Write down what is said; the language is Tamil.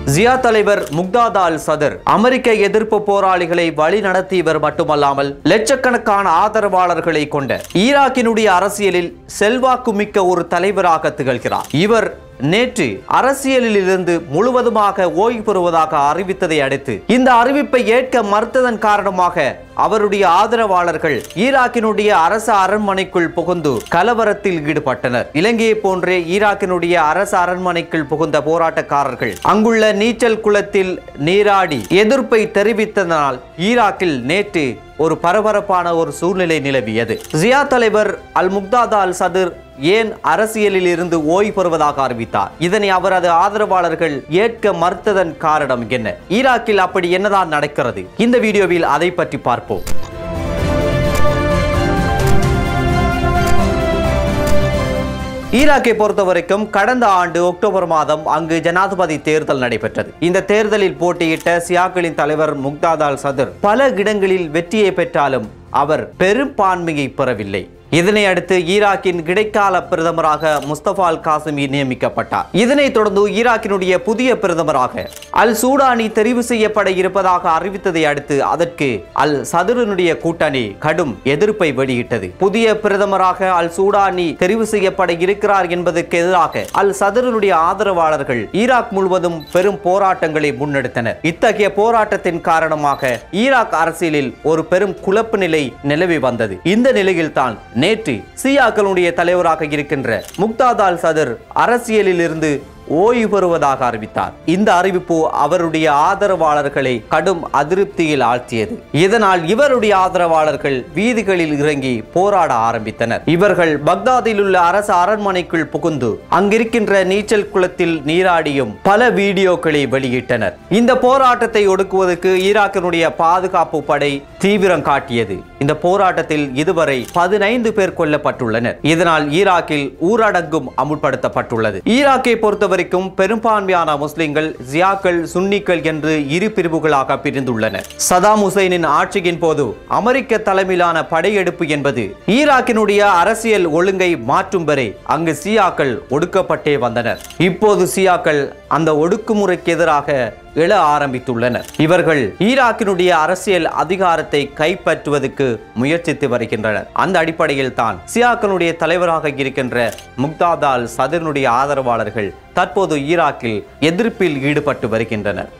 ஜியா தலைவர் முக்தாதா அல் சதர் அமெரிக்க எதிர்ப்பு போராளிகளை வழி நடத்தியவர் மட்டுமல்லாமல் லட்சக்கணக்கான ஆதரவாளர்களை கொண்ட ஈராக்கினுடைய அரசியலில் செல்வாக்கு மிக்க ஒரு தலைவராக திகழ்கிறார் இவர் நேற்று அரசியலில் இருந்து முழுவதுமாக ஓய்வு பெறுவதாக அறிவித்ததை அடுத்து இந்த அறிவிப்பை ஏற்க மறுத்ததன் காரணமாக அவருடைய ஆதரவாளர்கள் ஈராக்கினுடைய அரசு அரண்மனைக்குள் புகுந்து கலவரத்தில் ஈடுபட்டனர் இலங்கையை போன்றே ஈராக்கினுடைய அரசு அரண்மனைக்குள் புகுந்த போராட்டக்காரர்கள் அங்குள்ள நீச்சல் குளத்தில் நீராடி எதிர்ப்பை தெரிவித்ததனால் ஈராக்கில் நேற்று ஒரு பரபரப்பான ஒரு சூழ்நிலை நிலவியது ஜியா தலைவர் அல் முக்தாதா அல் சதுர் ஏன் அரசியலில் இருந்து ஓய்வு பெறுவதாக அறிவித்தார் இதனை அவரது ஆதரவாளர்கள் ஏற்க மறுத்ததன் காரணம் என்ன ஈராக்கில் அப்படி என்னதான் நடக்கிறது இந்த வீடியோவில் அதை பற்றி பார்ப்போம் ஈராக்கை பொறுத்தவரைக்கும் கடந்த ஆண்டு அக்டோபர் மாதம் அங்கு ஜனாதிபதி தேர்தல் நடைபெற்றது இந்த தேர்தலில் போட்டியிட்ட சியாக்களின் தலைவர் முக்தாதால் சதுர் பல இடங்களில் வெற்றியை பெற்றாலும் அவர் பெரும்பான்மையை பெறவில்லை இதனை அடுத்து ஈராக்கின் இடைக்கால பிரதமராக முஸ்தபா அல் காசிமி நியமிக்கப்பட்டார் இதனைத் தொடர்ந்து ஈராக்கினுடைய புதிய பிரதமராக அல் சூடானி தெரிவு செய்யப்பட இருப்பதாக அறிவித்ததை அடுத்து அதற்கு அல் சதுரனுடைய கூட்டணி கடும் எதிர்ப்பை வெளியிட்டது புதிய பிரதமராக அல் சூடானி தெரிவு செய்யப்பட இருக்கிறார் என்பதற்கு எதிராக அல் சதுரனுடைய ஆதரவாளர்கள் ஈராக் முழுவதும் பெரும் போராட்டங்களை முன்னெடுத்தனர் இத்தகைய போராட்டத்தின் காரணமாக ஈராக் அரசியலில் ஒரு பெரும் குழப்ப நிலை நிலவி வந்தது இந்த நிலையில்தான் நேற்று சியாக்களுடைய தலைவராக இருக்கின்ற முக்தாதால் சதர் அரசியலில் இருந்து ஓய்வு பெறுவதாக அறிவித்தார் இந்த அறிவிப்பு அவருடைய ஆதரவாளர்களை கடும் அதிருப்தியில் ஆழ்த்தியது இதனால் இவருடைய ஆதரவாளர்கள் வீதிகளில் இறங்கி போராட ஆரம்பித்தனர் இவர்கள் பக்தாதில் உள்ள அரசு அரண்மனைக்குள் புகுந்து அங்கிருக்கின்ற நீச்சல் குளத்தில் நீராடியும் பல வீடியோக்களை வெளியிட்டனர் இந்த போராட்டத்தை ஒடுக்குவதற்கு ஈராக்கினுடைய பாதுகாப்பு படை தீவிரம் காட்டியது இந்த போராட்டத்தில் இதுவரை பதினைந்து பேர் கொல்லப்பட்டுள்ளனர் இதனால் ஈராக்கில் ஊரடங்கும் அமுல்படுத்தப்பட்டுள்ளது ஈராக்கை பொறுத்தவரைக்கும் பெரும்பான்மையான முஸ்லிம்கள் ஜியாக்கள் சுன்னிக்கள் என்று இரு பிரிவுகளாக பிரிந்துள்ளனர் சதாம் ஹுசைனின் ஆட்சியின் போது அமெரிக்க தலைமையிலான படையெடுப்பு என்பது ஈராக்கினுடைய அரசியல் ஒழுங்கை மாற்றும் வரை அங்கு சியாக்கள் ஒடுக்கப்பட்டே வந்தனர் இப்போது சியாக்கள் அந்த ஒடுக்குமுறைக்கு எதிராக எழ ஆரம்பித்துள்ளனர் இவர்கள் ஈராக்கினுடைய அரசியல் அதிகாரத்தை கைப்பற்றுவதற்கு முயற்சித்து வருகின்றனர் அந்த அடிப்படையில் தான் சியாக்களுடைய தலைவராக இருக்கின்ற முக்தாதால் சதனுடைய ஆதரவாளர்கள் தற்போது ஈராக்கில் எதிர்ப்பில் ஈடுபட்டு வருகின்றனர்